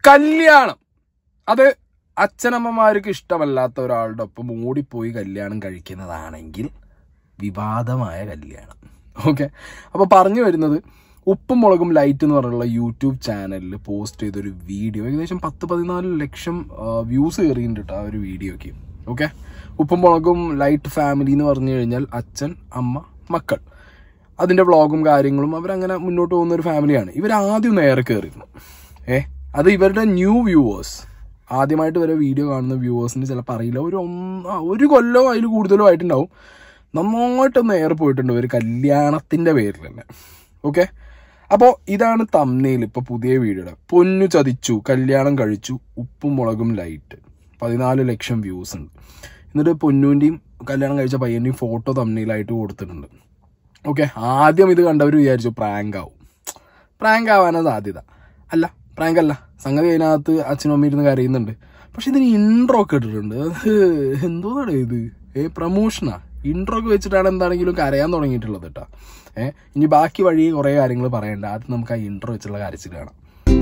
കല്യാണം അത് അച്ഛനമ്മമാർക്ക് ഇഷ്ടമല്ലാത്ത ഒരാളുടെ ഒപ്പം ഓടിപ്പോയി കല്യാണം കഴിക്കുന്നതാണെങ്കിൽ വിവാദമായ കല്യാണം ഓക്കെ അപ്പോൾ പറഞ്ഞു വരുന്നത് ഉപ്പും മുളകും ലൈറ്റ് എന്ന് പറഞ്ഞുള്ള യൂട്യൂബ് ചാനലിൽ പോസ്റ്റ് ചെയ്തൊരു വീഡിയോ ഏകദേശം പത്ത് പതിനാല് ലക്ഷം വ്യൂസ് കയറിയിട്ടുണ്ട് കേട്ടോ ആ ഒരു വീഡിയോക്ക് ഓക്കെ ഉപ്പും മുളകും ലൈറ്റ് ഫാമിലി എന്ന് പറഞ്ഞു കഴിഞ്ഞാൽ അച്ഛൻ അമ്മ മക്കൾ അതിൻ്റെ വ്ളോഗും കാര്യങ്ങളും അവരങ്ങനെ മുന്നോട്ട് പോകുന്ന ഒരു ഫാമിലിയാണ് ഇവർ ആദ്യം നേരെ കയറിയിരുന്നു ഏ അത് ഇവരുടെ ന്യൂ വ്യൂവേഴ്സ് ആദ്യമായിട്ട് വരെ വീഡിയോ കാണുന്ന വ്യൂവേഴ്സിന് ചിലപ്പോൾ അറിയില്ല ഒരു ഒന്ന് ആ, ഒരു കൊല്ലമോ അതിൽ കൂടുതലോ ആയിട്ടുണ്ടാവും നന്നായിട്ടൊന്ന് ഏറെ പോയിട്ടുണ്ട് ഒരു കല്യാണത്തിൻ്റെ പേരിൽ തന്നെ ഓക്കെ അപ്പോൾ ഇതാണ് തമ്നയിൽ ഇപ്പോൾ പുതിയ വീഡിയോയുടെ പൊന്നു ചതിച്ചു കല്യാണം കഴിച്ചു ഉപ്പും മുളകും ലൈറ്റ് പതിനാല് ലക്ഷം വ്യൂസ് ഉണ്ട് എന്നിട്ട് പൊന്നുവിൻ്റെയും കല്യാണം കഴിച്ച പയ്യൻ്റെയും ഫോട്ടോ തമ്നയിലായിട്ട് കൊടുത്തിട്ടുണ്ട് ഓക്കെ ആദ്യം ഇത് കണ്ടവർ വിചാരിച്ചു പ്രാങ്ക് ആവും പ്രാങ്ക് ആവാനാ സാധ്യത അല്ല പ്രാങ്ക് അല്ല സംഗതി അതിനകത്ത് അച്ഛനും അമ്മയും ഇരുന്ന് കരയുന്നുണ്ട് പക്ഷെ ഇതിന് ഇൻട്രോ ഒക്കെ ഇട്ടിട്ടുണ്ട് അത് എന്തോന്നാണ് ഇത് ഏ പ്രമോഷനാ ഇൻട്രോ ഒക്കെ വെച്ചിട്ടാണ് എന്താണെങ്കിലും കരയാൻ തുടങ്ങിയിട്ടുള്ളത് കേട്ടോ ഏ ഇനി ബാക്കി വഴി കുറേ കാര്യങ്ങൾ പറയണ്ട ആദ്യം നമുക്ക് ആ ഇൻട്രോ വെച്ചുള്ള കരച്ചിൽ കാണാം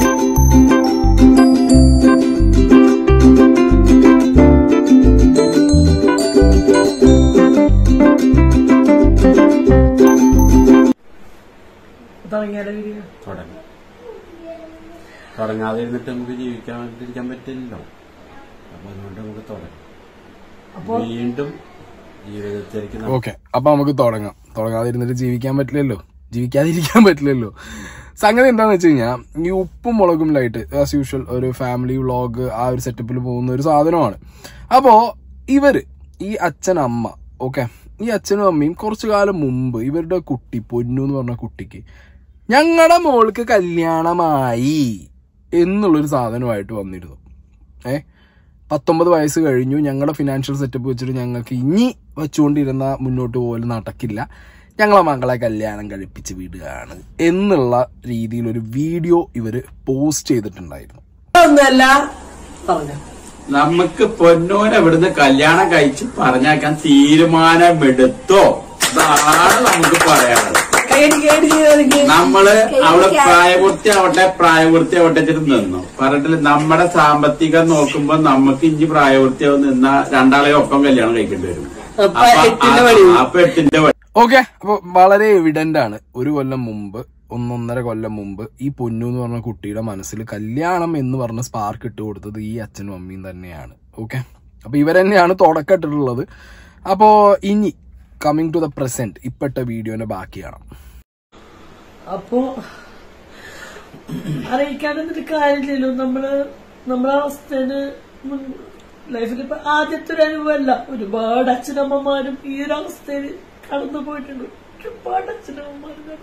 തുടങ്ങിയാലോ വീഡിയോ തുടങ്ങി തുടങ്ങാതെ ഇരുന്നിട്ട് നമുക്ക് ജീവിക്കാതിരിക്കാൻ പറ്റില്ലല്ലോ അപ്പൊ അതുകൊണ്ട് നമുക്ക് തുടങ്ങാം അപ്പൊ വീണ്ടും ജീവിതത്തിലേക്ക് ന- ഓക്കെ അപ്പൊ നമുക്ക് തുടങ്ങാം തുടങ്ങാതിരുന്നിട്ട് ജീവിക്കാൻ പറ്റില്ലല്ലോ ജീവിക്കാതിരിക്കാൻ പറ്റില്ലല്ലോ സംഗതി എന്താന്ന് വെച്ച് കഴിഞ്ഞാൽ ഈ ഉപ്പും മുളകും ലൈറ്റ് ആസ് യൂഷ്വൽ ഒരു ഫാമിലി വ്ളോഗ് ആ ഒരു സെറ്റപ്പിൽ പോകുന്ന ഒരു സാധനമാണ് അപ്പോ ഇവര് ഈ അച്ഛൻ അമ്മ ഓക്കെ ഈ അച്ഛനും അമ്മയും കുറച്ചു കാലം മുമ്പ് ഇവരുടെ കുട്ടി പൊന്നു എന്ന് പറഞ്ഞ കുട്ടിക്ക് ഞങ്ങളുടെ മോൾക്ക് കല്യാണമായി എന്നുള്ളൊരു സാധനമായിട്ട് വന്നിരുന്നു ഏ പത്തൊമ്പത് വയസ്സ് കഴിഞ്ഞു ഞങ്ങളുടെ ഫിനാൻഷ്യൽ സെറ്റപ്പ് വെച്ചിട്ട് ഞങ്ങൾക്ക് ഇനി വെച്ചുകൊണ്ടിരുന്ന മുന്നോട്ട് പോലും നടക്കില്ല ഞങ്ങളെ മകളെ കല്യാണം കഴിപ്പിച്ച് വിടുകയാണ് എന്നുള്ള രീതിയിൽ ഒരു വീഡിയോ ഇവര് പോസ്റ്റ് ചെയ്തിട്ടുണ്ടായിരുന്നു ഒന്നല്ല പറഞ്ഞോ നമുക്ക് പൊന്നോനെ ഇവിടുന്ന് കല്യാണം കഴിച്ച് പറഞ്ഞേക്കാൻ തീരുമാനമെടുത്തോ അതാണ് നമുക്ക് പറയാനുള്ളത് കേടി കേടി ചെയ്തെനിക്ക് നമ്മള് അവിടെ പ്രായപൂർത്തി ആവട്ടെ പ്രായപൂർത്തി ആവട്ടെ വെച്ചിട്ട് നിന്നു പറഞ്ഞിട്ട് നമ്മുടെ സാമ്പത്തികം നോക്കുമ്പോ നമുക്ക് ഇനി പ്രായപൂർത്തിയാവും നിന്ന രണ്ടാളെ ഒപ്പം കല്യാണം കഴിക്കേണ്ടി വരും അപ്പൊ അപ്പൊ എട്ടിന്റെ ആ- പണി അപ്പൊ എട്ടിന്റെ പണി ഓക്കെ അപ്പൊ വളരെ എവിഡന്റ് ആണ് ഒരു കൊല്ലം മുമ്പ് ഒന്നൊന്നര കൊല്ലം മുമ്പ് ഈ പൊന്നു എന്ന് പറഞ്ഞ കുട്ടിയുടെ മനസ്സിൽ കല്യാണം എന്ന് പറഞ്ഞ സ്പാർക്ക് ഇട്ട് കൊടുത്തത് ഈ അച്ഛനും അമ്മയും തന്നെയാണ് ഓക്കെ അപ്പൊ ഇവരെന്നെയാണ് തുടക്കം ഇട്ടിട്ടുള്ളത് അപ്പോ ഇനി കമ്മിങ് ടു ദ പ്രസന്റ് ഇപ്പോഴത്തെ വീഡിയോന്റെ ബാക്കി കാണാം അപ്പോ അറിയിക്കാനൊന്നും കാര്യമില്ലല്ലോ നമ്മള് നമ്മുടെ അവസ്ഥയില് ലൈഫിൽ ഇപ്പൊ ആദ്യത്തെ ഒരു അനുഭവമല്ല ഒരുപാട് അച്ഛനമ്മമാരും ഈ ഒരു അവസ്ഥയിൽ കടന്നു പോയിട്ടുണ്ട് ഒരുപാട് അച്ഛനമ്മമാരും കടന്നു.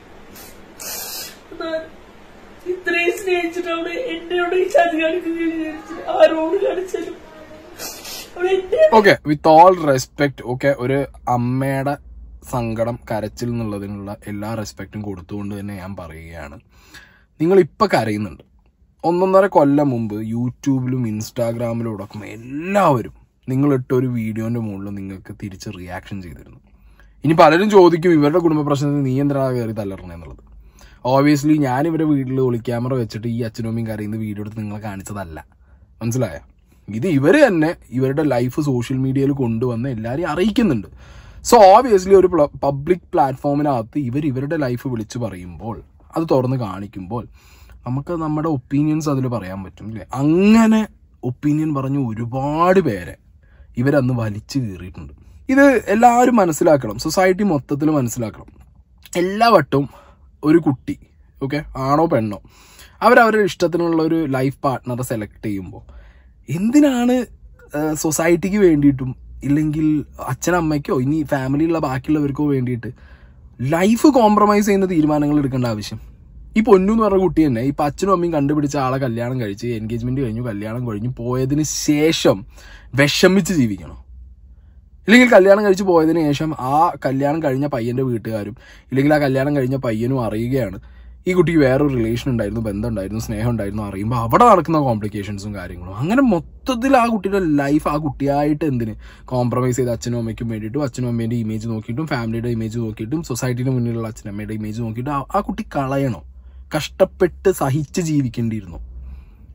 എന്നാൽ ഇത്രയും സ്നേഹിച്ചിട്ടാണ് എന്നോട് ഈ ചതി കാണിക്കുകയും വിചാരിച്ചത് ആരോട് കാണിച്ചാലും അവിടെ എന്നെ okay with all respect okay ഒരു അമ്മയുടെ സങ്കടം കരച്ചിൽ എന്നുള്ളതിനുള്ള എല്ലാ റെസ്പെക്റ്റും കൊടുത്തുകൊണ്ട് തന്നെ ഞാൻ പറയുകയാണ് നിങ്ങൾ ഇപ്പൊ കരയുന്നുണ്ട് ഒന്നൊന്നര കൊല്ലം മുമ്പ് യൂട്യൂബിലും ഇൻസ്റ്റാഗ്രാമിലും അടക്കം എല്ലാവരും നിങ്ങളിട്ട ഒരു വീഡിയോന്റെ മുകളിൽ നിങ്ങൾക്ക് തിരിച്ച് റിയാക്ഷൻ ചെയ്തിരുന്നു ഇനി പലരും ചോദിക്കും ഇവരുടെ കുടുംബ പ്രശ്നത്തിൽ നീ എന്തിനാണ് കയറി തല്ലറണെന്നുള്ളത് ഓബിയസ്ലി ഞാൻ ഇവരുടെ വീട്ടിൽ ഒളി ക്യാമറ വെച്ചിട്ട് ഈ അച്ഛനും അമ്മയും കരയുന്ന വീഡിയോ എടുത്ത് നിങ്ങളെ കാണിച്ചതല്ല മനസ്സിലായോ ഇത് ഇവര് തന്നെ ഇവരുടെ ലൈഫ് സോഷ്യൽ മീഡിയയിൽ കൊണ്ടുവന്ന് എല്ലാവരെയും അറിയിക്കുന്നുണ്ട് സോ ഓബിയസ്ലി ഒരു പബ്ലിക് പ്ലാറ്റ്ഫോമിനകത്ത് ഇവർ ഇവരുടെ ലൈഫ് വിളിച്ചു പറയുമ്പോൾ അത് തുറന്ന് കാണിക്കുമ്പോൾ നമുക്ക് നമ്മുടെ ഒപ്പീനിയൻസ് അതിൽ പറയാൻ പറ്റും അല്ലേ അങ്ങനെ ഒപ്പീനിയൻ പറഞ്ഞ ഒരുപാട് പേരെ ഇവരന്ന് വലിച്ചു കീറിയിട്ടുണ്ട് ഇത് എല്ലാവരും മനസ്സിലാക്കണം സൊസൈറ്റി മൊത്തത്തിൽ മനസ്സിലാക്കണം എല്ലാ വട്ടവും ഒരു കുട്ടി ഓക്കെ ആണോ പെണ്ണോ അവരവരുടെ ഇഷ്ടത്തിനുള്ള ഒരു ലൈഫ് പാർട്ട്ണറെ സെലക്ട് ചെയ്യുമ്പോൾ എന്തിനാണ് സൊസൈറ്റിക്ക് വേണ്ടിയിട്ടും ഇല്ലെങ്കിൽ അച്ഛനമ്മയ്ക്കോ ഇനി ഫാമിലിയിലുള്ള ബാക്കിയുള്ളവർക്കോ വേണ്ടിയിട്ട് ലൈഫ് കോംപ്രമൈസ് ചെയ്യുന്ന തീരുമാനങ്ങൾ എടുക്കേണ്ട ആവശ്യം ഈ പൊന്നു എന്ന് പറഞ്ഞ കുട്ടി തന്നെ ഇപ്പൊ അച്ഛനും അമ്മയും കണ്ടുപിടിച്ച ആളെ കല്യാണം കഴിച്ച് എൻഗേജ്മെന്റ് കഴിഞ്ഞു കല്യാണം കഴിഞ്ഞു പോയതിന് ശേഷം വിഷമിച്ച് ജീവിക്കണം ഇല്ലെങ്കിൽ കല്യാണം കഴിച്ച് പോയതിന് ശേഷം ആ കല്യാണം കഴിഞ്ഞ പയ്യന്റെ വീട്ടുകാരും ഇല്ലെങ്കിൽ ആ കല്യാണം കഴിഞ്ഞ പയ്യനും അറിയുകയാണ് ഈ കുട്ടിക്ക് വേറൊരു റിലേഷൻ ഉണ്ടായിരുന്നു ബന്ധം ഉണ്ടായിരുന്നു സ്നേഹം ഉണ്ടായിരുന്നു അറിയുമ്പോൾ അവിടെ നടക്കുന്ന കോംപ്ലിക്കേഷൻസും കാര്യങ്ങളും അങ്ങനെ മൊത്തത്തിൽ ആ കുട്ടിയുടെ ലൈഫ് ആ കുട്ടിയായിട്ട് എന്തിന് കോംപ്രമൈസ് ചെയ്ത് അച്ഛനും അമ്മയ്ക്കും വേണ്ടിയിട്ടും അച്ഛനും അമ്മേന്റെ ഇമേജ് നോക്കിയിട്ടും ഫാമിലിയുടെ ഇമേജ് നോക്കിയിട്ടും സൊസൈറ്റിയുടെ മുന്നിലുള്ള അച്ഛനമ്മയുടെ ഇമേജ് നോക്കിയിട്ട് ആ- ആ കുട്ടി കളയണോ കഷ്ടപ്പെട്ട് സഹിച്ച് ജീവിക്കേണ്ടിയിരുന്നു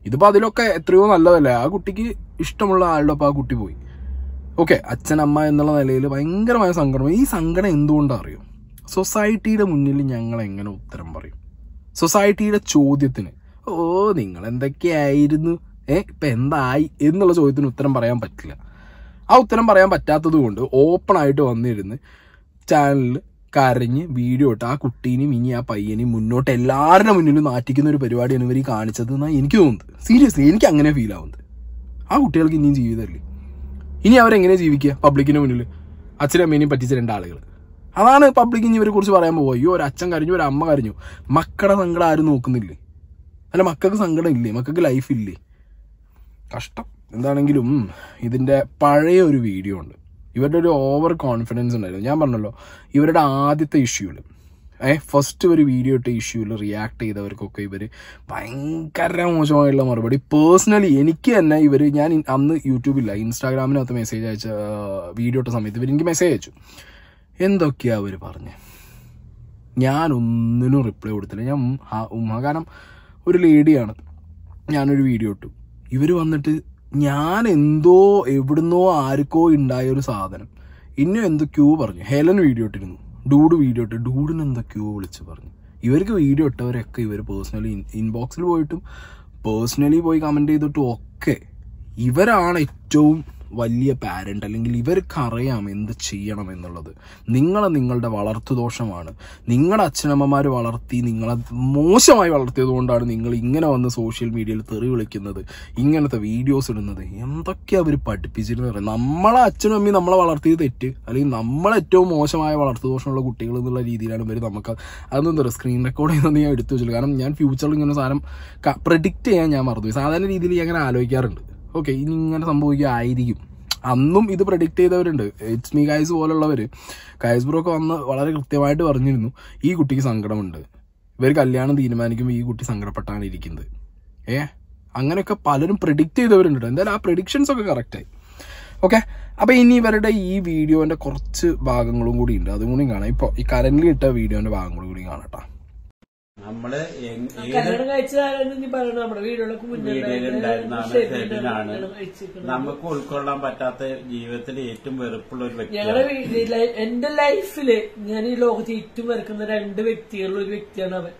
ഇതിപ്പോ അതിലൊക്കെ എത്രയോ നല്ലതല്ലേ ആ കുട്ടിക്ക് ഇഷ്ടമുള്ള ആളുടെ ഒപ്പം ആ കുട്ടി പോയി ഓക്കെ അച്ഛൻ അമ്മ എന്നുള്ള നിലയിൽ ഭയങ്കരമായ സങ്കടം ഈ സങ്കടം എന്തുകൊണ്ടാണ് അറിയോ സൊസൈറ്റിയുടെ മുന്നിൽ ഞങ്ങൾ എങ്ങനെ ഉത്തരം പറയും സൊസൈറ്റിയുടെ ചോദ്യത്തിന് ഓ നിങ്ങൾ എന്തൊക്കെയായിരുന്നു ഏ ഇപ്പൊ എന്തായി എന്നുള്ള ചോദ്യത്തിന് ഉത്തരം പറയാൻ പറ്റില്ല ആ ഉത്തരം പറയാൻ പറ്റാത്തത് കൊണ്ട് ഓപ്പൺ ആയിട്ട് വന്നിരുന്ന് ചാനലിൽ കരഞ്ഞ് വീഡിയോ ഇട്ട് ആ കുട്ടീനെയും ഇനി ആ പയ്യനെയും മുന്നോട്ട് എല്ലാവരുടെ മുന്നിലും നാറ്റിക്കുന്ന ഒരു പരിപാടിയാണ് ഇവർ ഈ കാണിച്ചത് എന്നാണ് എനിക്ക് തോന്നുന്നത് സീരിയസ്ലി എനിക്ക് അങ്ങനെ ഫീൽ ആവുന്നത് ആ കുട്ടികൾക്ക് ഇനിയും ജീവിതമല്ലേ ഇനി അവരെങ്ങനെ ജീവിക്കുക പബ്ലിക്കിന്റെ മുന്നിൽ അച്ഛനും അമ്മേനെയും പറ്റിച്ച രണ്ടാളുകൾ അതാണ് പബ്ലിക് ഇനി ഇവരെ കുറിച്ച് പറയാൻ പോകുക അയ്യോ ഒരു അച്ഛൻ കരഞ്ഞു ഒരു അമ്മ കരഞ്ഞു മക്കളുടെ സങ്കടം ആരും നോക്കുന്നില്ലേ അല്ല മക്കൾക്ക് സങ്കടം ഇല്ലേ മക്കൾക്ക് ലൈഫ് ഇല്ലേ കഷ്ടം എന്താണെങ്കിലും ഇതിന്റെ പഴയ ഒരു വീഡിയോ ഉണ്ട് ഇവരുടെ ഒരു ഓവർ കോൺഫിഡൻസ് ഉണ്ടായിരുന്നു ഞാൻ പറഞ്ഞല്ലോ ഇവരുടെ ആദ്യത്തെ ഇഷ്യൂല് ഏ ഫസ്റ്റ് ഒരു വീഡിയോ ഇട്ട ഇഷ്യൂല് റിയാക്ട് ചെയ്തവർക്കൊക്കെ ഇവര് ഭയങ്കര മോശമായുള്ള മറുപടി പേഴ്സണലി എനിക്ക് തന്നെ ഇവര് ഞാൻ ഇൻ- അന്ന് യൂട്യൂബില്ല ഇൻസ്റ്റാഗ്രാമിനകത്ത് മെസ്സേജ് അയച്ച വീഡിയോ ഇട്ട സമയത്ത് ഇവർ എനിക്ക് മെസ്സേജ് അയച്ചു എന്തൊക്കെയാ അവര് പറഞ്ഞത് ഞാൻ ഒന്നിനും റിപ്ലൈ കൊടുത്തില്ല ഞാൻ ഉം ആ- ഉമ്മ കാരണം ഒരു ലേഡിയാണ് ഞാനൊരു വീഡിയോ ഇട്ടു ഇവര് വന്നിട്ട് ഞാൻ എന്തോ എവിടുന്നോ ആർക്കോ ഉണ്ടായ ഒരു സാധനം ഇന്നും എന്തൊക്കെയോ പറഞ്ഞു ഹെലൻ വീഡിയോ ഇട്ടിരുന്നു ഡൂഡ് വീഡിയോ ഇട്ട് ഡൂഡിന് എന്തൊക്കെയോ വിളിച്ച് പറഞ്ഞു ഇവർക്ക് വീഡിയോ ഇട്ടവരൊക്കെ ഇവർ പേഴ്സണലി ഇൻബോക്സിൽ പോയിട്ടും പേഴ്സണലി പോയി കമന്റ് ചെയ്തിട്ടും ഒക്കെ ഇവരാണ് ഏറ്റവും വലിയ പാരന്റ് അല്ലെങ്കിൽ ഇവർക്ക് അറിയാം എന്ത് ചെയ്യണം എന്നുള്ളത് നിങ്ങളെ നിങ്ങളുടെ വളർത്തുദോഷമാണ് നിങ്ങളുടെ അച്ഛനമ്മമാർ വളർത്തി നിങ്ങളെ മോശമായി വളർത്തിയത് കൊണ്ടാണ് നിങ്ങൾ ഇങ്ങനെ വന്ന് സോഷ്യൽ മീഡിയയിൽ തെറി വിളിക്കുന്നത് ഇങ്ങനത്തെ വീഡിയോസ് ഇടുന്നത് എന്തൊക്കെയാ അവർ പഠിപ്പിച്ചിരുന്നത് പറയാം നമ്മളെ അച്ഛനും അമ്മയും നമ്മളെ വളർത്തിയത് തെറ്റ് അല്ലെങ്കിൽ നമ്മളെ ഏറ്റവും മോശമായ വളർത്തുദോഷമുള്ള കുട്ടികൾ എന്നുള്ള രീതിയിലാണ് ഇവർ നമുക്ക് അതൊന്നും എന്താ പറയുക സ്ക്രീൻ റെക്കോർഡ് ചെയ്യുന്നത് ഞാൻ എടുത്തു വെച്ചില്ല കാരണം ഞാൻ ഫ്യൂച്ചറിൽ ഇങ്ങനെ സാധനം പ്രഡിക്റ്റ് ചെയ്യാൻ ഞാൻ മറന്നു സാധാരണ രീതിയിൽ ഞാൻ അങ്ങനെ ആലോചിക്കാറുണ്ട് ഓക്കെ ഇനി ഇങ്ങനെ സംഭവിക്കായിരിക്കും അന്നും ഇത് പ്രഡിക്റ്റ് ചെയ്തവരുണ്ട് ഇറ്റ്സ് മീ ഗൈസ് പോലുള്ളവര് ഗൈസ് ബ്രോ ഒക്കെ വന്ന് വളരെ കൃത്യമായിട്ട് പറഞ്ഞിരുന്നു ഈ കുട്ടിക്ക് സങ്കടമുണ്ട് ഇവർ കല്യാണം തീരുമാനിക്കുമ്പോൾ ഈ കുട്ടി സങ്കടപ്പെട്ടാണ് ഇരിക്കുന്നത് ഏ അങ്ങനെയൊക്കെ പലരും പ്രിഡിക്റ്റ് ചെയ്തവരുണ്ട് ട്ടോ. എന്തായാലും ആ പ്രഡിക്ഷൻസ് ഒക്കെ കറക്റ്റായി ഓക്കെ അപ്പൊ ഇനി ഇവരുടെ ഈ വീഡിയോന്റെ കുറച്ച് ഭാഗങ്ങളും കൂടി ഉണ്ട് അതും കൂടി കാണാം ഇപ്പൊ ഈ കറന്റ് ഇട്ട വീഡിയോന്റെ ഭാഗങ്ങളും കൂടി കാണാം നമ്മള് എങ്- ഏത് കല്യാണം കഴിച്ചതാരെന്ന് നീ പറയണ നമ്മുടെ വീടുകളൊക്കെ മുന്നേ വീഡിയോയിലുണ്ടായിരുന്നാണ് ഷെബിനാണ് ഷെബിനാണ് കല്യാണം കഴിച്ചിരിക്കുന്നത്. നമുക്ക് ഉൾക്കൊള്ളാൻ പറ്റാത്ത ജീവിതത്തിൽ ഏറ്റവും വെറുപ്പുള്ള ഒരു ഞങ്ങളുടെ വ്യക്തിയാണ് വീട്ടില് എന്റെ ലൈഫില് ഞാൻ ഈ ലോകത്ത് ഏറ്റവും വരക്കുന്ന രണ്ട് വ്യക്തികളിൽ ഒരു വ്യക്തിയാണ് അവൻ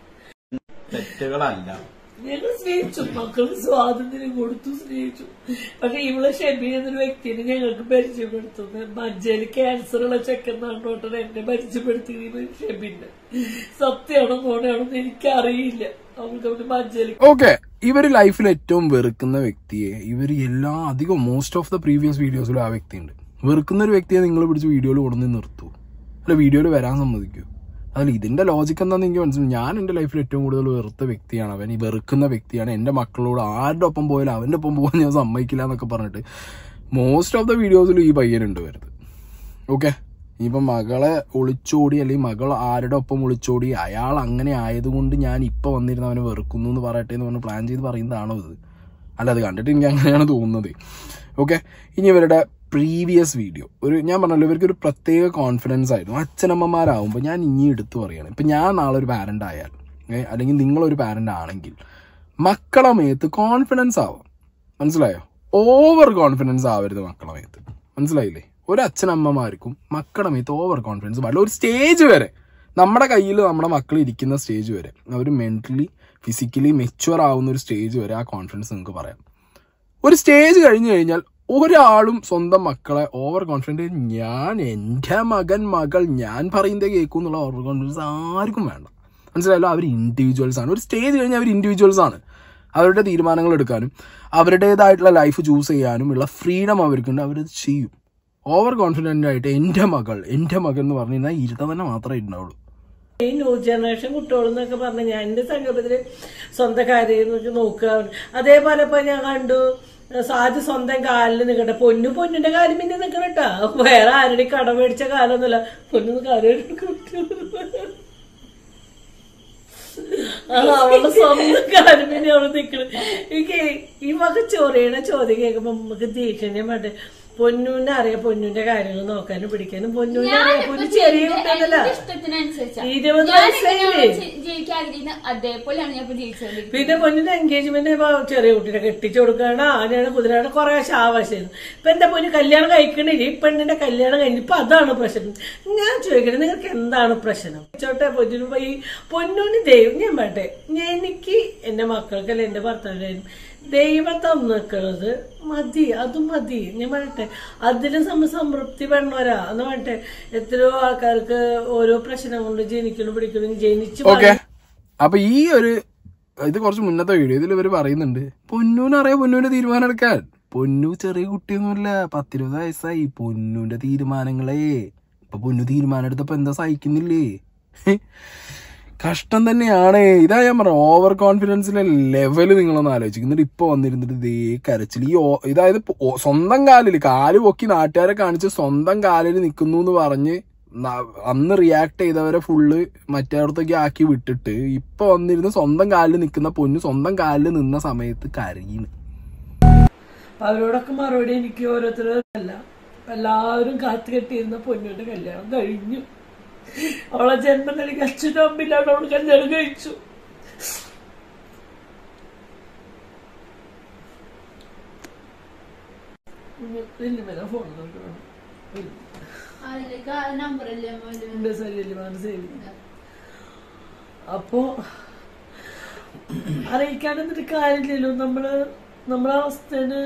തെറ്റുകളല്ല ഞങ്ങൾ സ്നേഹിച്ചു മക്കൾക്ക് സ്വാതന്ത്ര്യം കൊടുത്തു സ്നേഹിച്ചു പക്ഷെ ഇവളെ ഷെബി എന്നൊരു വ്യക്തിനെ ഞങ്ങൾക്ക് പരിചയപ്പെടുത്തുന്നത് മജ്ജയില് ക്യാൻസർ ഉള്ള ചെക്കൻ നാട്ടോട്ടൻ എന്നെ പരിചയപ്പെടുത്തിയത് ഷെബിന്റെ സത്യമാണോ നോണയാണോ എന്ന് എനിക്കറിയില്ല അവൾക്ക് അവന് മജ്ജയില് ഓക്കെ ഇവർ ലൈഫിൽ ഏറ്റവും വെറുക്കുന്ന വ്യക്തിയെ ഇവർ എല്ലാ അധികം മോസ്റ്റ് ഓഫ് ദ പ്രീവിയസ് വീഡിയോസിലും ആ വ്യക്തിയുണ്ട് വെറുക്കുന്ന ഒരു വ്യക്തിയെ നിങ്ങൾ പിടിച്ച് വീഡിയോയിൽ കൊണ്ടുവന്ന് നിർത്തൂ അല്ല വീഡിയോയിൽ വരാൻ സമ്മതിക്കൂ അതിൽ ഇതിന്റെ ലോജിക്ക് എന്താണെന്ന് എനിക്ക് മനസ്സിലായി ഞാൻ എന്റെ ലൈഫിൽ ഏറ്റവും കൂടുതൽ വെറുത്ത വ്യക്തിയാണ് അവൻ ഈ വെറുക്കുന്ന വ്യക്തിയാണ് എന്റെ മക്കളോട് ആരുടെ ഒപ്പം പോയാലും അവന്റെ ഒപ്പം പോകാൻ ഞാൻ സമ്മതിക്കില്ല എന്നൊക്കെ പറഞ്ഞിട്ട് മോസ്റ്റ് ഓഫ് ദ വീഡിയോസിൽ ഈ പയ്യനുണ്ട് വരുന്നത് ഓക്കെ ഇനിയിപ്പം മകളെ ഒളിച്ചോടി അല്ലെങ്കിൽ മകൾ ആരുടെ ഒപ്പം ഒളിച്ചോടി അയാൾ അങ്ങനെ ആയതുകൊണ്ട് ഞാൻ ഇപ്പൊ വന്നിരുന്ന അവനെ വെറുക്കുന്നു എന്ന് പറയട്ടെ എന്ന് പറഞ്ഞ് പ്ലാൻ ചെയ്ത് പറയുന്നതാണോ ഇത് അല്ല അത് കണ്ടിട്ട് എനിക്ക് അങ്ങനെയാണ് തോന്നുന്നത് ഓക്കെ ഇനി ഇവരുടെ പ്രീവിയസ് വീഡിയോ ഒരു ഞാൻ പറഞ്ഞല്ലോ ഇവർക്ക് ഒരു പ്രത്യേക കോൺഫിഡൻസ് ആയിരുന്നു അച്ഛനമ്മമാരാകുമ്പോൾ ഞാൻ ഇനി എടുത്തു പറയാണ് ഇപ്പം ഞാൻ നാളെ ഒരു പാരന്റ് ആയാൽ ഏ, അല്ലെങ്കിൽ നിങ്ങളൊരു പാരന്റ് ആണെങ്കിൽ മക്കളെ മേത്ത് കോൺഫിഡൻസ് ആവാം മനസ്സിലായോ ഓവർ കോൺഫിഡൻസ് ആവരുത് മക്കളെ മേത്ത് മനസ്സിലായില്ലേ ഒരു അച്ഛനമ്മമാർക്കും മക്കളുടെ മേത്ത് ഓവർ കോൺഫിഡൻസ് പാടില്ല ഒരു സ്റ്റേജ് വരെ നമ്മുടെ കയ്യിൽ നമ്മുടെ മക്കൾ ഇരിക്കുന്ന സ്റ്റേജ് വരെ അവർ മെന്റലി ഫിസിക്കലി മെച്ചുവർ ആവുന്ന ഒരു സ്റ്റേജ് വരെ ആ കോൺഫിഡൻസ് നിങ്ങൾക്ക് പറയാം ഒരു സ്റ്റേജ് കഴിഞ്ഞു കഴിഞ്ഞാൽ ഒരാളും സ്വന്തം മക്കളെ ഓവർ കോൺഫിഡൻറ്റ് ഞാൻ എൻ്റെ മകൻ മകൾ ഞാൻ പറയുന്നതേ കേൾക്കും എന്നുള്ള ഓവർ കോൺഫിഡൻസ് ആർക്കും വേണ്ട മനസ്സിലായല്ലോ അവർ ഇൻഡിവിജ്വൽസ് ആണ് ഒരു സ്റ്റേജ് കഴിഞ്ഞാൽ അവർ ഇൻഡിവിജ്വൽസ് ആണ് അവരുടെ തീരുമാനങ്ങൾ എടുക്കാനും അവരുടേതായിട്ടുള്ള ലൈഫ് ചൂസ് ചെയ്യാനും ഉള്ള ഫ്രീഡം അവർക്കുണ്ട് അവരത് ചെയ്യും ഓവർ കോൺഫിഡൻ്റ് ആയിട്ട് എൻ്റെ മകൾ എൻ്റെ മകൻ എന്ന് പറഞ്ഞു കഴിഞ്ഞാൽ ഇരുത്തം തന്നെ മാത്രമേ ഉണ്ടാവുള്ളൂ ഈ ന്യൂ ജനറേഷൻ കുട്ടികളെന്നൊക്കെ പറഞ്ഞ ഞാൻ എന്റെ സങ്കല്പത്തില് സ്വന്തം കാര്യം നോക്കുക അതേപോലെ ഇപ്പൊ ഞാൻ കണ്ടു സാധു സ്വന്തം കാലിൽ നിൽക്കട്ടെ പൊന്നു പൊന്നിന്റെ കാര്യം പിന്നെ നിൽക്കണട്ടാ വേറെ ആരുടെ കട മേടിച്ച കാലൊന്നുമല്ല പൊന്നു കാര്യം ആ അവളുടെ സ്വന്തം കാര്യം പിന്നെ അവള് നിൽക്കണ എനിക്ക് ഈ വക ചൊറിയണ ചോദ്യം കേൾക്കുമ്പോ നമുക്ക് ദേഷ്യം വേണ്ട പൊന്നൂനെ അറിയാം പൊന്നൂന്റെ കാര്യങ്ങൾ നോക്കാനും പിടിക്കാനും പൊന്നൂനെ അറിയാം പൊന്നു ചെറിയ കുട്ടിയല്ല ഇഷ്ടത്തിനനുസരിച്ചാ ഇരുപത് ഞാൻ വയസ്സായില്ലേ? എങ്ങനെയാണോ ജീവിക്കാൻ ആഗ്രഹിക്കുന്നത് അതേപോലെയാണ് ഞാൻ ഇപ്പൊ ജീവിച്ചത് പിന്നെ പൊന്നിന്റെ എൻഗേജ്മെന്റ് ഇപ്പൊ ചെറിയ കുട്ടീനെ കെട്ടിച്ചു കൊടുക്കുകയാണ് ആനയാണ് കുതിരയാണ് കുറെ ആവശ്യമായിരുന്നു ഇപ്പൊ എന്റെ പൊന്ന് കല്യാണം കഴിക്കണില്ല ഈ പെണ്ണിന്റെ കല്യാണം കഴിഞ്ഞു ഇപ്പൊ അതാണ് പ്രശ്നം ഞാൻ ചോദിക്കണേ നിങ്ങൾക്ക് എന്താണ് പ്രശ്നം ചോട്ടെ പൊന്നിന് പോയി പൊന്നൂന് ദൈവം ഞാൻ പറട്ടെ ഞാൻ എനിക്ക് എന്റെ മക്കൾക്കല്ല എന്റെ ഭർത്താവിനായാലും ദൈവം തന്നിക്കണത് മതി അത് മതി ഞാൻ പറയട്ടെ അതിലും സമ സംതൃപ്തി പെണ്ണോരാ എന്ന് പറയട്ടെ എത്രയോ ആൾക്കാർക്ക് ഓരോ പ്രശ്നം കൊണ്ട് ജനിക്കണം പിടിക്കണം ജനിച്ച് ഓക്കെ അപ്പൊ ഈ ഒരു ഇത് കുറച്ച് മുന്നത്തെ വീഡിയോ ഇതിൽ ഇവര് പറയുന്നുണ്ട് പൊന്നൂന് അറിയാം പൊന്നൂന്റെ തീരുമാനം എടുക്കാൻ പൊന്നു ചെറിയ കുട്ടിയൊന്നുമില്ല പത്തിരുപത് വയസ്സായി പൊന്നൂന്റെ തീരുമാനങ്ങളെ ഇപ്പൊ പൊന്നു തീരുമാനം എടുത്തപ്പോ എന്താ സഹിക്കുന്നില്ലേ കഷ്ടം തന്നെയാണ് ഇതാ ഞാൻ പറഞ്ഞ ഓവർ കോൺഫിഡൻസിന്റെ ലെവല് നിങ്ങളൊന്ന് ആലോചിക്കും എന്നിട്ട് ഇപ്പൊ വന്നിരുന്നിട്ട് ഇതേ കരച്ചിൽ ഈ ഓ- ഇതായത് ഇപ്പൊ ഓ- സ്വന്തം കാലിൽ കാല് പൊക്കി നാട്ടുകാരെ കാണിച്ച് സ്വന്തം കാലിൽ നിൽക്കുന്നു എന്ന് പറഞ്ഞ് ന- അന്ന് റിയാക്ട് ചെയ്തവരെ ഫുള്ള് മറ്റേടത്തേക്ക് ആക്കി വിട്ടിട്ട് ഇപ്പൊ വന്നിരുന്ന് സ്വന്തം കാലിൽ നിൽക്കുന്ന പൊന്നു സ്വന്തം കാലിൽ നിന്ന സമയത്ത് കരയുന്നു അപ്പൊ അവരോടൊക്കെ മറുപടി എനിക്ക് ഓരോരുത്തരല്ല എല്ലാവരും കാത്തു കെട്ടിയിരുന്ന പൊന്നുവിന്റെ കല്യാണം കഴിഞ്ഞു അവളെ ജന്മം നൽകി അച്ഛനും അമ്മില്ലാണ്ട് അവൾ കല്യാണം കഴിച്ചു വല്യമ്മേനെ ഫോൺ നോക്കണം അതിലേക്ക് ആ നമ്പറല്ലേ മോല് എന്റെ ശരീരമാണ് സേവ് അപ്പോ അറിയിക്കാണ്ടെന്നിട്ട് കാര്യമില്ലല്ലോ നമ്മള് നമ്മളെ അവസ്ഥയില്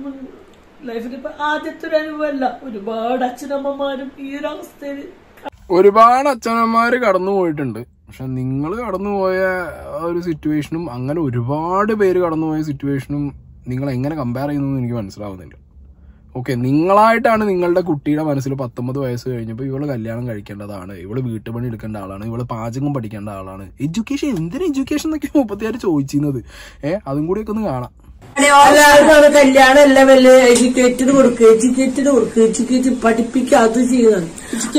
ലൈഫിൽ ഇപ്പൊ ആദ്യത്തെ ഒരു അനുഭവമല്ല ഒരുപാട് അച്ഛനമ്മമാരും ഈ ഒരു അവസ്ഥയിൽ ഒരുപാട് അച്ഛനമ്മമാര് കടന്നു പോയിട്ടുണ്ട് പക്ഷെ നിങ്ങൾ കടന്നുപോയ ആ ഒരു സിറ്റുവേഷനും അങ്ങനെ ഒരുപാട് പേര് കടന്നുപോയ സിറ്റുവേഷനും നിങ്ങൾ എങ്ങനെ കമ്പയർ ചെയ്യുന്നു എനിക്ക് മനസ്സിലാവുന്നില്ല ഓക്കെ നിങ്ങളായിട്ടാണ് നിങ്ങളുടെ കുട്ടിയുടെ മനസ്സിൽ പത്തൊമ്പത് വയസ്സ് കഴിഞ്ഞപ്പോൾ ഇവള് കല്യാണം കഴിക്കേണ്ടതാണ് ഇവള് വീട്ടുപണി എടുക്കേണ്ട ആളാണ് ഇവള് പാചകം പഠിക്കേണ്ട ആളാണ് എഡ്യൂക്കേഷൻ എന്തിനാ എഡ്യൂക്കേഷൻ എന്നൊക്കെ മുപ്പത്തിയാറ് ചോദിച്ചിരുന്നത് ഏഹ് അതും കൂടിയൊക്കെ ഒന്ന് കാണാം എല്ലാവർക്കും കല്യാണം എല്ലാം വലിയ എഡ്യൂക്കേറ്റഡ് കൊടുക്കുക എഡ്യൂക്കേറ്റഡ് കൊടുക്കുക എഡ്യൂക്കേറ്റ് പഠിപ്പിക്കുക അത് ചെയ്യുന്നത്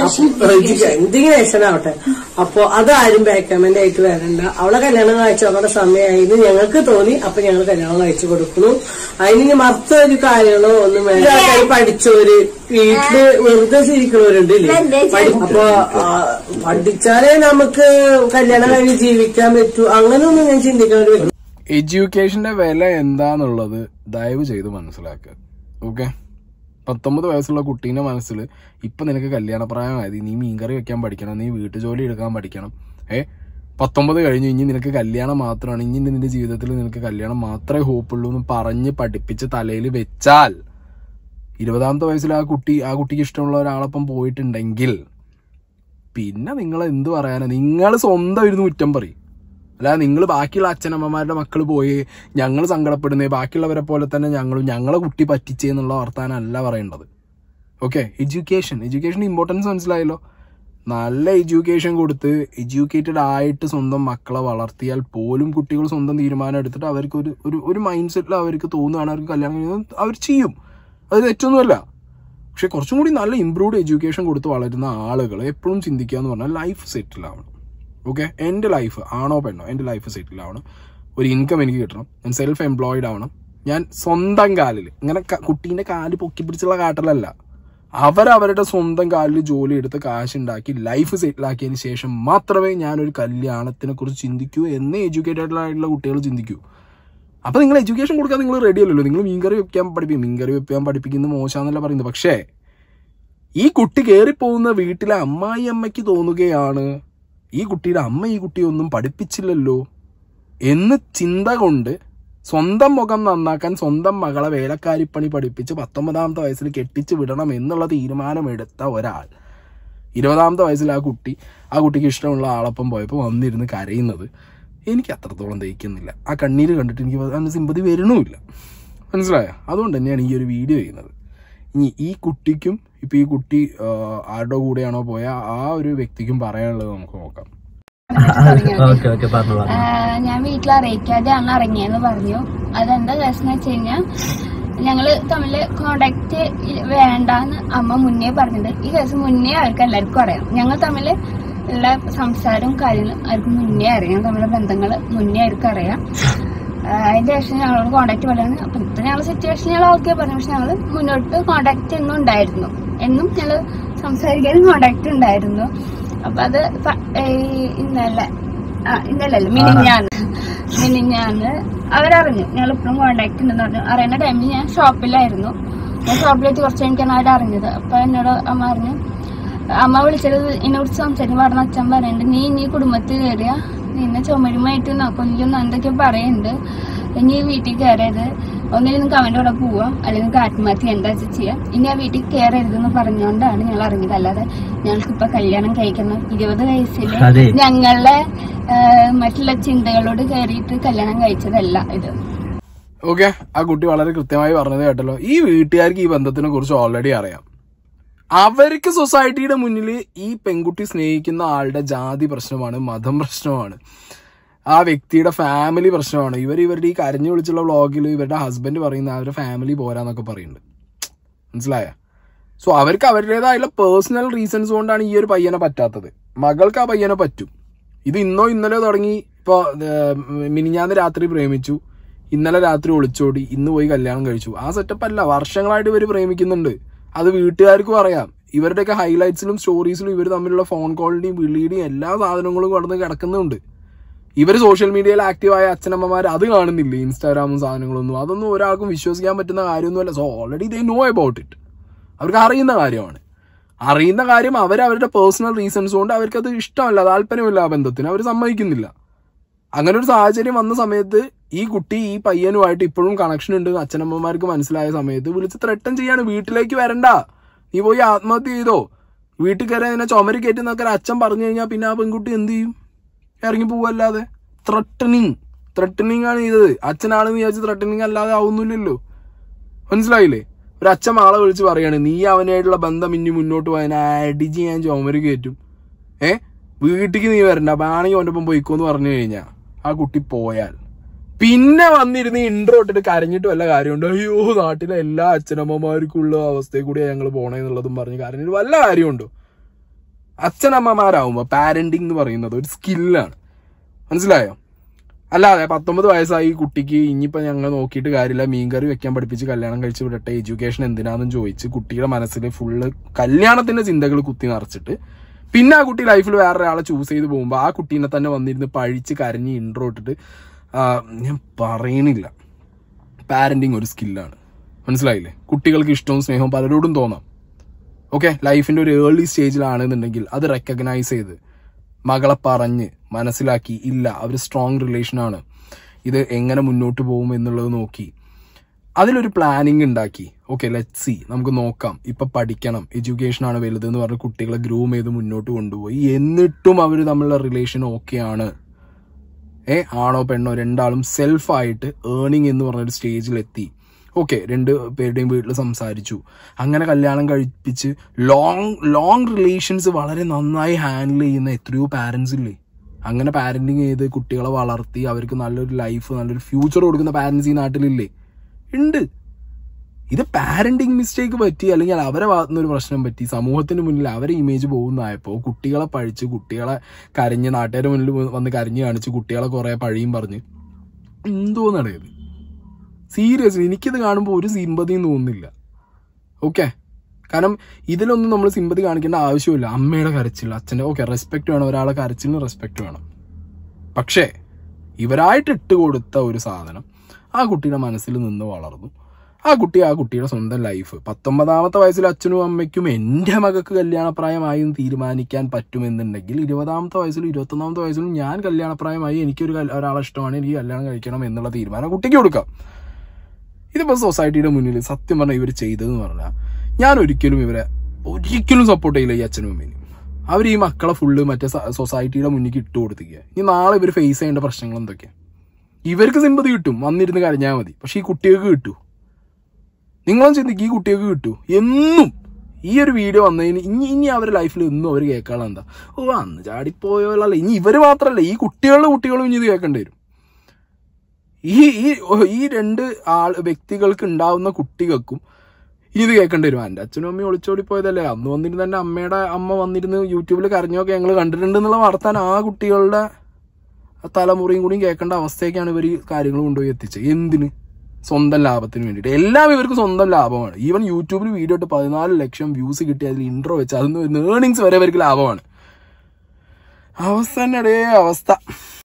എന്തെങ്കിലും ആവട്ടെ അപ്പൊ അതാരും ബാക്കമെന്റ് ആയിട്ട് വരണ്ട അവളെ കല്യാണം കഴിച്ചു അവളുടെ സമയമായി എന്ന് ഞങ്ങൾക്ക് തോന്നി അപ്പൊ ഞങ്ങൾ കല്യാണം കഴിച്ചു കൊടുക്കുന്നു അതിന് ഇനി മറുത്ത ഒരു കാര്യങ്ങളോ ഒന്നും വേണ്ട ആൾക്കാര് പഠിച്ചവര് വീട്ടില് വെറുതെ ചിരിക്കണവരുണ്ട് ഇല്ലേ പഠി- അപ്പൊ ആ, പഠിച്ചാലേ നമുക്ക് കല്യാണം കഴിഞ്ഞ് ജീവിക്കാൻ പറ്റൂ അങ്ങനെയൊന്നും ഞാൻ ചിന്തിക്കുന്ന ഒരു വ്യക്തി എഡ്യൂക്കേഷന്റെ വില എന്താന്നുള്ളത് ദയവ് ചെയ്ത് മനസ്സിലാക്കുക ഓക്കെ പത്തൊമ്പത് വയസ്സുള്ള കുട്ടീന്റെ മനസ്സിൽ ഇപ്പൊ നിനക്ക് കല്യാണപ്രായമായത് നീ മീൻകറി വെക്കാൻ പഠിക്കണം നീ വീട്ടുജോലി എടുക്കാൻ പഠിക്കണം ഏ പത്തൊമ്പത് കഴിഞ്ഞു ഇനി നിനക്ക് കല്യാണം മാത്രമാണ് ഇനി നിന്റെ ജീവിതത്തിൽ നിനക്ക് കല്യാണം മാത്രമേ ഹോപ്പുള്ളൂ എന്ന് പറഞ്ഞ് പഠിപ്പിച്ച് തലയിൽ വെച്ചാൽ ഇരുപതാമത്തെ വയസ്സിൽ ആ കുട്ടി ആ കുട്ടിക്ക് ഇഷ്ടമുള്ള ഒരാളൊപ്പം പോയിട്ടുണ്ടെങ്കിൽ പിന്നെ നിങ്ങൾ എന്ത് പറയാനാ നിങ്ങൾ സ്വന്തം ഇരുന്ന് കുറ്റം പറയും അല്ലാതെ നിങ്ങൾ ബാക്കിയുള്ള അച്ഛനമ്മമാരുടെ മക്കൾ പോയി ഞങ്ങൾ സങ്കടപ്പെടുന്നേ ബാക്കിയുള്ളവരെ പോലെ തന്നെ ഞങ്ങളും ഞങ്ങളെ കുട്ടി പറ്റിച്ചേ എന്നുള്ള വർത്താനമല്ല പറയേണ്ടത് ഓക്കെ എഡ്യൂക്കേഷൻ എഡ്യൂക്കേഷൻ ഇമ്പോർട്ടൻസ് മനസ്സിലായല്ലോ നല്ല എഡ്യൂക്കേഷൻ കൊടുത്ത് എഡ്യൂക്കേറ്റഡ് ആയിട്ട് സ്വന്തം മക്കളെ വളർത്തിയാൽ പോലും കുട്ടികൾ സ്വന്തം തീരുമാനം എടുത്തിട്ട് അവർക്ക് ഒരു ഒരു ഒരു മൈൻഡ് സെറ്റിൽ അവർക്ക് തോന്നുകയാണ് അവർക്ക് കല്യാണം കഴിയുന്നത് അവർ ചെയ്യും അത് തെറ്റൊന്നുമല്ല പക്ഷെ കുറച്ചും കൂടി നല്ല ഇമ്പ്രൂവ്ഡ് എഡ്യൂക്കേഷൻ കൊടുത്ത് വളരുന്ന ആളുകൾ എപ്പോഴും ചിന്തിക്കുക എന്ന് പറഞ്ഞാൽ ലൈഫ് സെറ്റിൽ ആവണം ഓക്കെ എൻ്റെ ലൈഫ് ആണോ പെണ്ണോ എൻ്റെ ലൈഫ് സെറ്റിൽ ആവണം ഒരു ഇൻകം എനിക്ക് കിട്ടണം ഞാൻ സെൽഫ് എംപ്ലോയിഡ് ആവണം ഞാൻ സ്വന്തം കാലിൽ ഇങ്ങനെ ക- കുട്ടീൻ്റെ കാല് പൊക്കി പിടിച്ചുള്ള കാട്ടലല്ല അവരവരുടെ സ്വന്തം കാലിൽ ജോലി എടുത്ത് കാശുണ്ടാക്കി ലൈഫ് സെറ്റിലാക്കിയതിന് ശേഷം മാത്രമേ ഞാനൊരു കല്യാണത്തിനെ കുറിച്ച് ചിന്തിക്കൂ എന്ന് എഡ്യൂക്കേറ്റഡ് ആയിട്ടുള്ള കുട്ടികൾ ചിന്തിക്കൂ അപ്പൊ നിങ്ങൾ എഡ്യൂക്കേഷൻ കൊടുക്കാൻ നിങ്ങൾ റെഡി അല്ലല്ലോ നിങ്ങൾ മീൻകറി വെക്കാൻ പഠിപ്പിക്കും മീൻകറി വെക്കാൻ പഠിപ്പിക്കുന്നത് മോശമെന്നല്ല പറയുന്നത് പക്ഷേ ഈ കുട്ടി കയറിപ്പോകുന്ന വീട്ടിലെ അമ്മായി അമ്മയ്ക്ക് തോന്നുകയാണ് ഈ കുട്ടിയുടെ അമ്മ ഈ കുട്ടിയൊന്നും പഠിപ്പിച്ചില്ലല്ലോ എന്ന് ചിന്ത കൊണ്ട് സ്വന്തം മുഖം നന്നാക്കാൻ സ്വന്തം മകളെ വേലക്കാരിപ്പണി പഠിപ്പിച്ച് പത്തൊമ്പതാമത്തെ വയസ്സിൽ കെട്ടിച്ചു വിടണം എന്നുള്ള തീരുമാനമെടുത്ത ഒരാൾ ഇരുപതാമത്തെ വയസ്സിൽ ആ കുട്ടി ആ കുട്ടിക്ക് ഇഷ്ടമുള്ള ആളൊപ്പം പോയപ്പോൾ വന്നിരുന്ന് കരയുന്നത് എനിക്ക് അത്രത്തോളം ദഹിക്കുന്നില്ല ആ കണ്ണീര് കണ്ടിട്ട് എനിക്ക് അതിന് സിമ്പതി വരണമില്ല മനസ്സിലായോ അതുകൊണ്ട് തന്നെയാണ് ഈ ഒരു വീഡിയോ ചെയ്യുന്നത് ഇനി ഈ കുട്ടിക്കും ഇപ്പൊ ഈ കുട്ടി ആ, ആരുടെ കൂടെയാണോ പോയ ആ ഒരു വ്യക്തിക്കും പറയാനുള്ളത് നമുക്ക് നോക്കാം ഓക്കെ ഓക്കെ പറഞ്ഞു പറഞ്ഞു ആഹ് ഞാൻ വീട്ടിൽ അറിയിക്കാതെയാണ് ഇറങ്ങിയെന്ന് പറഞ്ഞു അതെന്താ കേസ് എന്ന് വെച്ച് കഴിഞ്ഞാൽ ഞങ്ങള് തമ്മില് കോണ്ടാക്ട് വേണ്ടാന്ന് അമ്മ മുന്നേ പറഞ്ഞിട്ടുണ്ട് ഈ കേസ് മുന്നേ അവർക്ക് എല്ലാവർക്കും അറിയാം ഞങ്ങൾ തമ്മിൽ ഉള്ള സംസാരവും കാര്യങ്ങളും അവർക്ക് മുന്നേ അറിയാം തമ്മിലുള്ള ബന്ധങ്ങൾ മുന്നേ അവർക്ക് അറിയാം ആ, അതിന്റെ ശേഷം ഞങ്ങളോട് കോണ്ടാക്ട് പറയാണ് അപ്പൊ ഇപ്പൊ ഞങ്ങൾ സിറ്റുവേഷൻ ഞങ്ങൾ ഓക്കെ പറഞ്ഞു പക്ഷെ ഞങ്ങൾ മുന്നോട്ട് കോണ്ടാക്ട് എന്നും ഉണ്ടായിരുന്നു എന്നും ഞങ്ങൾ സംസാരിക്കാനും കോണ്ടാക്ട് ഉണ്ടായിരുന്നു അപ്പൊ അത് പ- ഈ ഇന്നലെ ആ ഇന്നലല്ല മിനിഞ്ഞാന്ന് മിനിഞ്ഞാന്ന് അവരറിഞ്ഞു ഞങ്ങൾ ഇപ്പോഴും കോണ്ടാക്ട് ഉണ്ടെന്ന് പറഞ്ഞു അറിയുന്ന ടൈമിൽ ഞാൻ ഷോപ്പിലായിരുന്നു ഞാൻ ഷോപ്പിലെത്തി കുറച്ച് കഴിഞ്ഞാണ് അവർ അറിഞ്ഞത് അപ്പൊ എന്നോട് അമ്മ പറഞ്ഞു അമ്മ വിളിച്ചത് എന്നെ കുറിച്ച് സംസാരിക്കും പറഞ്ഞ അച്ഛൻ പറയുന്നുണ്ട് നീ ഇനി കുടുംബത്തിൽ കയറിയ നിന്നെ ചുമരുമായിട്ട് കൊല്ലുന്ന എന്തൊക്കെ പറയുന്നുണ്ട് ഇനി ഈ വീട്ടിൽ കയറരുത് ഒന്നിൽ നിങ്ങൾക്ക് അവൻ്റെ കൂടെ പോവാം അല്ലെങ്കിൽ നിങ്ങൾക്ക് ആത്മഹത്യ എന്താ വെച്ചാൽ ചെയ്യാം ഇനി ആ വീട്ടിൽ കയറരുതെന്ന് പറഞ്ഞുകൊണ്ടാണ് ഞങ്ങൾ അറിഞ്ഞത് അല്ലാതെ ഞങ്ങൾക്ക് ഇപ്പൊ കല്യാണം കഴിക്കണം ഇരുപത് വയസ്സിൽ അതെ. ഞങ്ങളുടെ ആ, മറ്റുള്ള ചിന്തകളോട് കയറിയിട്ട് കല്യാണം കഴിച്ചതല്ല ഇത് ഓക്കെ ആ കുട്ടി വളരെ കൃത്യമായി പറഞ്ഞത് കേട്ടല്ലോ ഈ വീട്ടുകാർക്ക് ഈ ബന്ധത്തിനെ കുറിച്ച് ഓൾറെഡി അറിയാം അവർക്ക് സൊസൈറ്റിയുടെ മുന്നിൽ ഈ പെൺകുട്ടി സ്നേഹിക്കുന്ന ആളുടെ ജാതി പ്രശ്നമാണ് മതം പ്രശ്നമാണ് ആ വ്യക്തിയുടെ ഫാമിലി പ്രശ്നമാണ് ഇവർ ഇവരുടെ ഈ കരഞ്ഞു വിളിച്ചുള്ള വ്ളോഗിൽ ഇവരുടെ ഹസ്ബൻഡ് പറയുന്ന അവരുടെ ഫാമിലി പോരാന്നൊക്കെ പറയുന്നുണ്ട് മനസ്സിലായ സോ അവർക്ക് അവരുടേതായുള്ള പേഴ്സണൽ റീസൺസ് കൊണ്ടാണ് ഈ ഒരു പയ്യനെ പറ്റാത്തത് മകൾക്ക് ആ പയ്യനെ പറ്റും ഇത് ഇന്നോ ഇന്നലെ തുടങ്ങി ഇപ്പൊ മിനിഞ്ഞാന്ന് രാത്രി പ്രേമിച്ചു ഇന്നലെ രാത്രി ഒളിച്ചോടി ഇന്ന് പോയി കല്യാണം കഴിച്ചു ആ സെറ്റപ്പ് അല്ല വർഷങ്ങളായിട്ട് ഇവർ പ്രേമിക്കുന്നുണ്ട് അത് വീട്ടുകാർക്കും അറിയാം ഇവരുടെയൊക്കെ ഹൈലൈറ്റ്സിലും സ്റ്റോറീസിലും ഇവർ തമ്മിലുള്ള ഫോൺ കോളിന്റെയും വിളിയുടെയും എല്ലാ സാധനങ്ങളും കടന്ന് കിടക്കുന്നുണ്ട് ഇവർ സോഷ്യൽ മീഡിയയിൽ ആക്റ്റീവായ അച്ഛനമ്മമാർ അത് കാണുന്നില്ല ഇൻസ്റ്റാഗ്രാമും സാധനങ്ങളൊന്നും അതൊന്നും ഒരാൾക്കും വിശ്വസിക്കാൻ പറ്റുന്ന കാര്യമൊന്നുമല്ല so already they know about it അവർക്ക് അറിയുന്ന കാര്യമാണ് അറിയുന്ന കാര്യം അവർ അവരുടെ പേഴ്സണൽ റീസൺസ് കൊണ്ട് അവർക്കത് ഇഷ്ടമല്ല താല്പര്യമില്ല ആ ബന്ധത്തിന് അവർ സമ്മതിക്കുന്നില്ല അങ്ങനെ ഒരു സാഹചര്യം വന്ന സമയത്ത് ഈ കുട്ടി ഈ പയ്യനുമായിട്ട് ഇപ്പോഴും കണക്ഷൻ ഉണ്ട് എന്ന് അച്ഛനമ്മമാർക്ക് മനസ്സിലായ സമയത്ത് വിളിച്ച് ത്രട്ടൻ ചെയ്യാണ് വീട്ടിലേക്ക് വരണ്ട നീ പോയി ആത്മഹത്യ ചെയ്തോ വീട്ടിൽ കയറി നിന്നെ ചുമര് കയറ്റി എന്നൊക്കെ ഒരു അച്ഛൻ പറഞ്ഞു കഴിഞ്ഞാൽ പിന്നെ ആ പെൺകുട്ടി എന്ത് ചെയ്യും ഇറങ്ങി പോവല്ലാതെ ത്രട്ടനിങ് ത്രട്ടനിങ് ആണ് ചെയ്തത് അച്ഛനാണെന്ന് വിചാരിച്ച് ത്രട്ടനിങ് അല്ലാതെ ആവുന്നില്ലല്ലോ മനസ്സിലായില്ലേ ഒരു അച്ഛൻ ആളെ വിളിച്ച് പറയാണ് നീ അവനായിട്ടുള്ള ബന്ധം ഇനി മുന്നോട്ട് പോയാൽ അടിച്ച് ഞാൻ ചുമര് കയറ്റും ഏ വീട്ടിക്ക് നീ വരണ്ട ബാണെങ്കിൽ അവൻ്റെ ഒപ്പം പോയിക്കോന്ന് പറഞ്ഞു കഴിഞ്ഞാൽ ആ കുട്ടി പോയാൽ പിന്നെ വന്നിരുന്ന് ഇൻട്രോ ഇട്ടിട്ട് കരഞ്ഞിട്ട് വല്ല കാര്യമുണ്ട് അയ്യോ നാട്ടിലെ എല്ലാ അച്ഛനമ്മമാർക്കുള്ള അവസ്ഥയിൽ കൂടിയാണ് ഞങ്ങൾ പോണേന്നുള്ളതും പറഞ്ഞ് കരഞ്ഞിട്ട് വല്ല കാര്യമുണ്ടോ അച്ഛനമ്മമാരാവുമ്പോൾ പാരന്റിങ് എന്ന് പറയുന്നത് ഒരു സ്കില്ലാണ് മനസ്സിലായോ അല്ലാതെ പത്തൊമ്പത് വയസ്സായി ഈ കുട്ടിക്ക് ഇനിയിപ്പോൾ ഞങ്ങൾ നോക്കിയിട്ട് കാര്യമില്ല മീൻകറി വെക്കാൻ പഠിപ്പിച്ച് കല്യാണം കഴിച്ച് വിടട്ടെ എഡ്യൂക്കേഷൻ എന്തിനാണെന്ന് ചോദിച്ച് കുട്ടിയുടെ മനസ്സിൽ ഫുള്ള് കല്യാണത്തിന്റെ ചിന്തകൾ കുത്തി നിറച്ചിട്ട് പിന്നെ ആ കുട്ടി ലൈഫിൽ വേറൊരാളെ ചൂസ് ചെയ്ത് പോകുമ്പോൾ ആ കുട്ടീനെ തന്നെ വന്നിരുന്ന് പഴിച്ച് കരഞ്ഞ് ഇൻട്രോ ഇട്ടിട്ട് ആ, ഞാൻ പറയണില്ല പാരന്റിങ് ഒരു സ്കില്ലാണ് മനസ്സിലായില്ലേ കുട്ടികൾക്ക് ഇഷ്ടവും സ്നേഹവും പലരോടും തോന്നാം ഓക്കെ ലൈഫിന്റെ ഒരു ഏർലി സ്റ്റേജിലാണെന്നുണ്ടെങ്കിൽ അത് റെക്കഗ്നൈസ് ചെയ്ത് മകളെ പറഞ്ഞ് മനസ്സിലാക്കി ഇല്ല അവർ സ്ട്രോങ് റിലേഷനാണ് ഇത് എങ്ങനെ മുന്നോട്ട് പോകും എന്നുള്ളത് നോക്കി അതിലൊരു പ്ലാനിങ് ഉണ്ടാക്കി ഓക്കെ ലെറ്റ് സി നമുക്ക് നോക്കാം ഇപ്പൊ പഠിക്കണം എഡ്യൂക്കേഷൻ ആണ് വലുത് എന്ന് പറഞ്ഞ് കുട്ടികളെ ഗ്രൂം ചെയ്ത് മുന്നോട്ട് കൊണ്ടുപോയി എന്നിട്ടും അവർ തമ്മിലുള്ള റിലേഷൻ ഓക്കെയാണ് ഏ ആണോ പെണ്ണോ രണ്ടാളും സെൽഫായിട്ട് ഏർണിംഗ് എന്ന് പറഞ്ഞൊരു സ്റ്റേജിലെത്തി ഓക്കെ രണ്ട് പേരുടെയും വീട്ടിൽ സംസാരിച്ചു അങ്ങനെ കല്യാണം കഴിപ്പിച്ച് ലോങ് ലോങ് റിലേഷൻസ് വളരെ നന്നായി ഹാൻഡിൽ ചെയ്യുന്ന എത്രയോ പാരൻസ് ഇല്ലേ അങ്ങനെ പാരന്റിങ് ചെയ്ത് കുട്ടികളെ വളർത്തി അവർക്ക് നല്ലൊരു ലൈഫ് നല്ലൊരു ഫ്യൂച്ചർ കൊടുക്കുന്ന പാരന്റ്സ് ഈ നാട്ടിലില്ലേ ഉണ്ട് ഇത് പാരന്റിങ് മിസ്റ്റേക്ക് പറ്റി അല്ലെങ്കിൽ അവരെ ഭാഗത്തുനിന്ന് ഒരു പ്രശ്നം പറ്റി സമൂഹത്തിന് മുന്നിൽ അവരെ ഇമേജ് പോകുന്നതായപ്പോൾ കുട്ടികളെ പഴിച്ച് കുട്ടികളെ കരഞ്ഞ് നാട്ടുകാരുടെ മുന്നിൽ വന്ന് കരഞ്ഞ് കാണിച്ച് കുട്ടികളെ കുറെ പഴിയും പറഞ്ഞ് എന്തോ നടയത് സീരിയസ്ലി എനിക്കിത് കാണുമ്പോൾ ഒരു സിമ്പതിയും തോന്നുന്നില്ല ഓക്കെ കാരണം ഇതിലൊന്നും നമ്മൾ സിമ്പതി കാണിക്കേണ്ട ആവശ്യമില്ല അമ്മയുടെ കരച്ചിൽ അച്ഛൻ്റെ ഓക്കെ റെസ്പെക്ട് വേണം ഒരാളെ കരച്ചിലിന് റെസ്പെക്ട് വേണം പക്ഷേ ഇവരായിട്ട് ഇട്ട് കൊടുത്ത ഒരു സാധനം ആ കുട്ടിയുടെ മനസ്സിൽ നിന്ന് വളർന്നു ആ കുട്ടി ആ കുട്ടിയുടെ സ്വന്തം ലൈഫ് പത്തൊമ്പതാമത്തെ വയസ്സിൽ അച്ഛനും അമ്മയ്ക്കും എൻ്റെ മകൾക്ക് കല്യാണപ്രായമായി എന്ന് തീരുമാനിക്കാൻ പറ്റുമെന്നുണ്ടെങ്കിൽ ഇരുപതാമത്തെ വയസ്സിലും ഇരുപത്തൊന്നാമത്തെ വയസ്സിലും ഞാൻ കല്യാണപ്രായമായി എനിക്കൊരു കൽ- ഒരാളെ ഇഷ്ടമാണ് എനിക്ക് കല്യാണം കഴിക്കണം എന്നുള്ള തീരുമാനം കുട്ടിക്ക് കൊടുക്കാം ഇതിപ്പോ സൊസൈറ്റിയുടെ മുന്നിൽ സത്യം പറഞ്ഞാൽ ഇവർ ചെയ്തതെന്ന് പറഞ്ഞാൽ ഞാൻ ഒരിക്കലും ഇവരെ ഒരിക്കലും സപ്പോർട്ട് ചെയ്യില്ല ഈ അച്ഛനും അമ്മേനും അവർ ഈ മക്കളെ ഫുള്ള് മറ്റേ സ- സൊസൈറ്റിയുടെ മുന്നിൽ ഇട്ട് കൊടുത്തിക്കുക ഇനി നാളെ ഇവർ ഫേസ് ചെയ്യേണ്ട പ്രശ്നങ്ങൾ എന്തൊക്കെയാ ഇവർക്ക് സിമ്പതി കിട്ടും വന്നിരുന്ന് കരഞ്ഞാൽ മതി പക്ഷെ ഈ കുട്ടികൾക്ക് കിട്ടൂ നിങ്ങളും ചിന്തിക്കും ഈ കുട്ടികൾക്ക് കിട്ടൂ എന്നും ഈ ഒരു വീഡിയോ വന്നതിന് ഇനി ഇനി അവരുടെ ലൈഫിൽ എന്നും അവർ കേൾക്കാനുള്ള എന്താ ഓ അന്ന് ചാടിപ്പോയോളല്ല ഇനി ഇവര് മാത്രല്ല ഈ കുട്ടികളുടെ കുട്ടികളും ഇനി ഇത് കേൾക്കേണ്ടി വരും ഈ ഈ ഈ രണ്ട് ആൾ വ്യക്തികൾക്ക് ഉണ്ടാവുന്ന കുട്ടികൾക്കും ഇനി ഇത് കേൾക്കേണ്ടി വരും എൻ്റെ അച്ഛനും അമ്മയും ഒളിച്ചോടി പോയതല്ലേ അന്ന് വന്നിരുന്ന എൻ്റെ അമ്മയുടെ അമ്മ വന്നിരുന്ന് യൂട്യൂബിൽ കരഞ്ഞൊക്കെ ഞങ്ങൾ കണ്ടിട്ടുണ്ട് എന്നുള്ള വർത്താനം ആ കുട്ടികളുടെ ആ തലമുറയും കൂടിയും കേൾക്കേണ്ട അവസ്ഥയൊക്കെയാണ് ഇവർ ഈ കാര്യങ്ങൾ കൊണ്ടുപോയി എത്തിച്ചത് എന്തിന് സ്വന്തം ലാഭത്തിന് വേണ്ടിയിട്ട് എല്ലാം ഇവർക്ക് സ്വന്തം ലാഭമാണ് ഈവൻ യൂട്യൂബിൽ വീഡിയോ ഇട്ട് പതിനാല് ലക്ഷം വ്യൂസ് കിട്ടി അതിൽ ഇൻട്രോ വെച്ച് അതിന് ഏണിങ്സ് വരെ ഇവർക്ക് ലാഭമാണ് അവസ്ഥ തന്നെ അവസ്ഥ